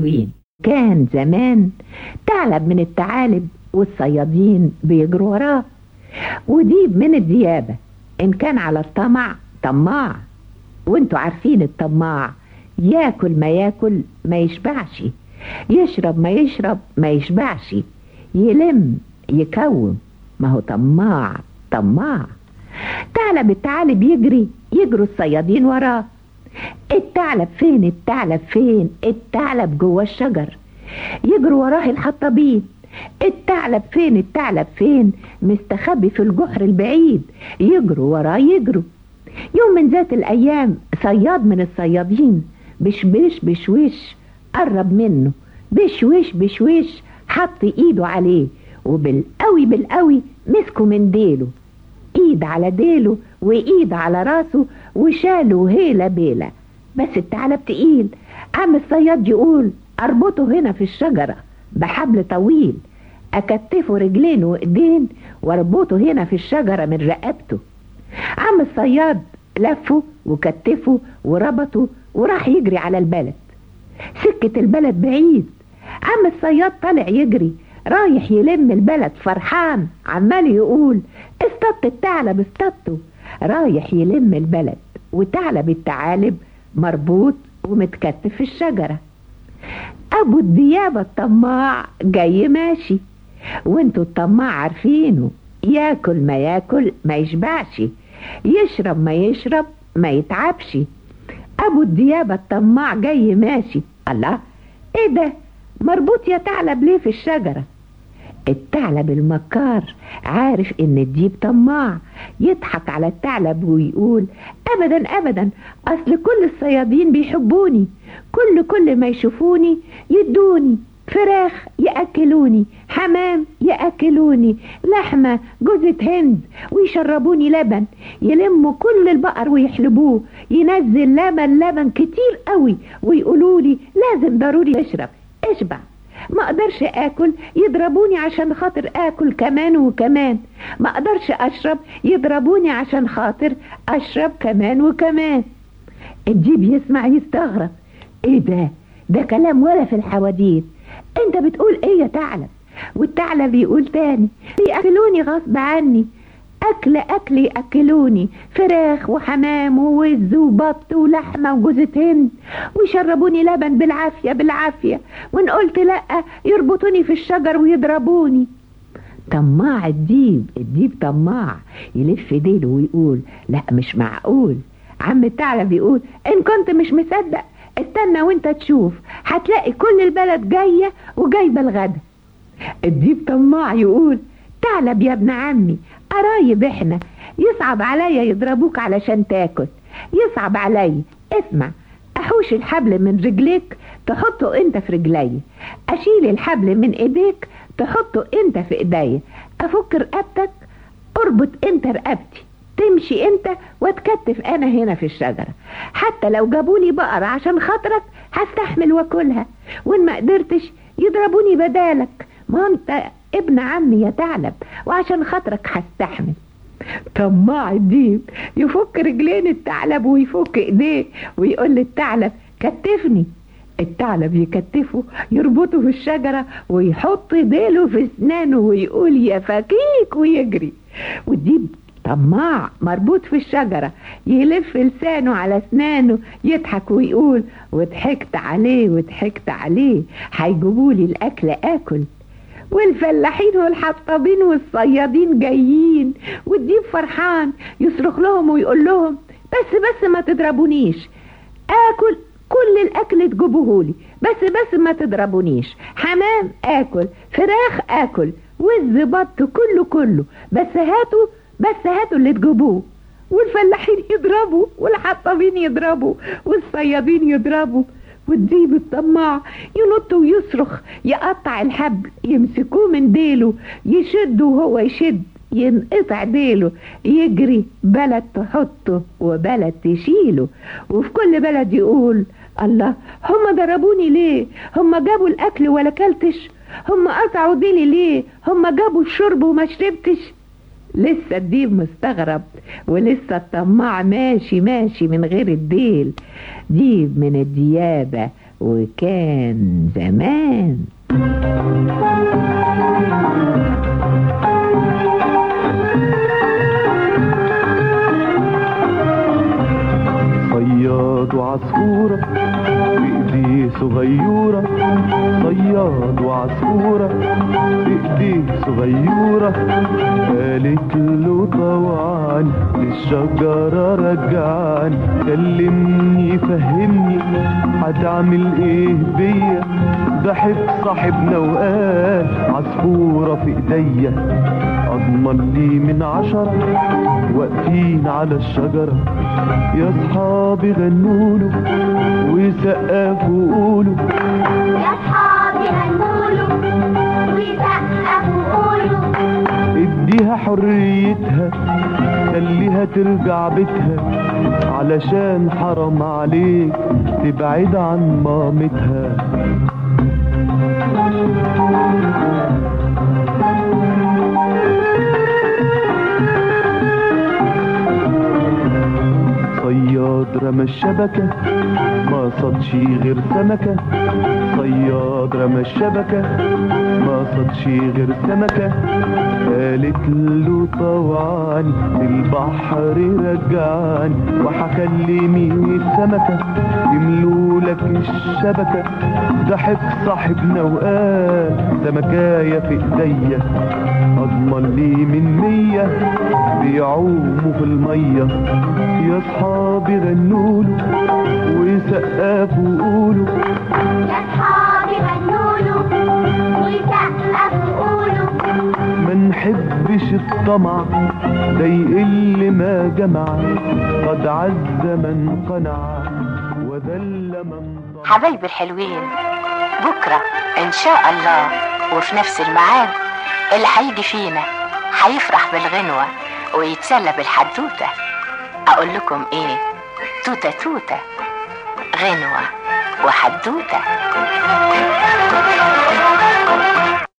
حلوين كان زمان ثعلب من الثعالب والصيادين بيجروا وراه وديب من الديابة إن كان على الطمع طماع وانتوا عارفين الطماع ياكل ما ياكل ما يشبعش يشرب ما يشرب ما يشبعش يلم يكوم ما هو طماع طماع ثعلب الثعالب يجري يجروا الصيادين وراه الثعلب فين الثعلب فين الثعلب جوه الشجر يجروا وراه الحطابين الثعلب فين الثعلب فين مستخبي في الجحر البعيد يجروا وراه يجروا يوم من ذات الايام صياد من الصيادين بشبش بشويش قرب منه بشويش بشويش حط ايده عليه وبالقوي بالقوي مسكه من ديله ايد على ديله وايد على راسه وشاله هيلة بيلة بس الثعلب تقيل عم الصياد يقول اربطه هنا في الشجرة بحبل طويل اكتفه رجلين وايدين واربطه هنا في الشجرة من رقبته عم الصياد لفه وكتفه وربطه وراح يجري على البلد سكة البلد بعيد عم الصياد طالع يجري رايح يلم البلد فرحان عمال يقول اصطدت الثعلب اصطدته رايح يلم البلد وثعلب الثعالب مربوط ومتكتف في الشجرة ابو الديابة الطماع جاي ماشي وانتوا الطماع عارفينه ياكل ما ياكل ما يشبعش يشرب ما يشرب ما يتعبش ابو الديابة الطماع جاي ماشي الله ايه ده مربوط يا ثعلب ليه في الشجرة الثعلب المكار عارف ان الديب طماع يضحك على الثعلب ويقول ابدا ابدا اصل كل الصيادين بيحبوني كل كل ما يشوفوني يدوني فراخ يأكلوني حمام يأكلوني لحمة جوزة هند ويشربوني لبن يلموا كل البقر ويحلبوه ينزل لبن لبن كتير قوي ويقولوا لي لازم ضروري اشرب اشبع ما اقدرش اكل يضربوني عشان خاطر اكل كمان وكمان ما اقدرش اشرب يضربوني عشان خاطر اشرب كمان وكمان الديب يسمع يستغرب ايه ده ده كلام ولا في الحواديت انت بتقول ايه يا ثعلب والثعلب يقول تاني بيأكلوني غصب عني أكل أكل يأكلوني فراخ وحمام ووز وبط ولحمة وجوزة هند ويشربوني لبن بالعافية بالعافية وإن قلت لأ يربطوني في الشجر ويضربوني طماع الديب الديب طماع يلف ديله ويقول لا مش معقول عم الثعلب يقول إن كنت مش مصدق استنى وانت تشوف هتلاقي كل البلد جاية وجايبة الغدا الديب طماع يقول ثعلب يا ابن عمي قرايب احنا يصعب عليا يضربوك علشان تاكل يصعب عليا اسمع احوش الحبل من رجليك تحطه انت في رجلي اشيل الحبل من ايديك تحطه انت في ايديا افك رقبتك اربط انت رقبتي تمشي انت وتكتف انا هنا في الشجرة حتى لو جابولي بقرة عشان خاطرك هستحمل واكلها وان ما قدرتش يضربوني بدالك ما انت ابن عمي يا ثعلب وعشان خاطرك هستحمل طماع الديب يفك رجلين الثعلب ويفك ايديه ويقول للثعلب كتفني الثعلب يكتفه يربطه في الشجرة ويحط ديله في اسنانه ويقول يا فكيك ويجري والديب طماع مربوط في الشجرة يلف لسانه على اسنانه يضحك ويقول وضحكت عليه وضحكت عليه هيجيبولي الاكل اكل والفلاحين والحطابين والصيادين جايين والديب فرحان يصرخ لهم ويقول لهم بس بس ما تضربونيش اكل كل الاكل تجيبوهولي بس بس ما تضربونيش حمام اكل فراخ اكل والزبط كله كله بس هاتوا بس هاتوا اللي تجيبوه والفلاحين يضربوا والحطابين يضربوا والصيادين يضربوا والديب الطماع ينط ويصرخ يقطع الحبل يمسكوه من ديله يشد وهو يشد ينقطع ديله يجري بلد تحطه وبلد تشيله وفي كل بلد يقول الله هم ضربوني ليه هم جابوا الاكل ولا كلتش هم قطعوا ديلي ليه هم جابوا الشرب وما شربتش لسه الديب مستغرب ولسه الطماع ماشي ماشي من غير الديل ديب من الديابة وكان زمان صياد وعصفورة بإيديه صغيورة صياد وعصفورة بإيديه صغيورة قالت له طوعا للشجرة رجعان كلمني فهمني هتعمل ايه بيا ضحك صاحبنا وقال عصفورة في ايديا اضمن لي من عشرة واقفين على الشجرة يا صحابي غنوله وسقفوا قولوا يا صحابي هنقوله وسقفوا قولوا اديها حريتها خليها ترجع بيتها علشان حرام عليك تبعد عن مامتها صياد رمى الشبكة ما صادش غير سمكة صياد رمى الشبكة ما صادش غير سمكة قالت له طوعان البحر رجعان وحخلي مية سمكة يملوا لك الشبكة ضحك صاحبنا وقال سمكاية في ايديا اضمن لي من مية بيعوموا في المية يا صحابي غنوله وسقفوا قولوا يا صحابي هنقوله وسقفوا قولوا ما نحبش الطمع ده يقل ما جمع قد عز من قنع وذل من طمع حبايبي الحلوين بكرة إن شاء الله وفي نفس الميعاد اللي هيجي فينا هيفرح بالغنوة ويتسلى بالحدوتة أقول لكم إيه توتة توتة غنوة وحدوتة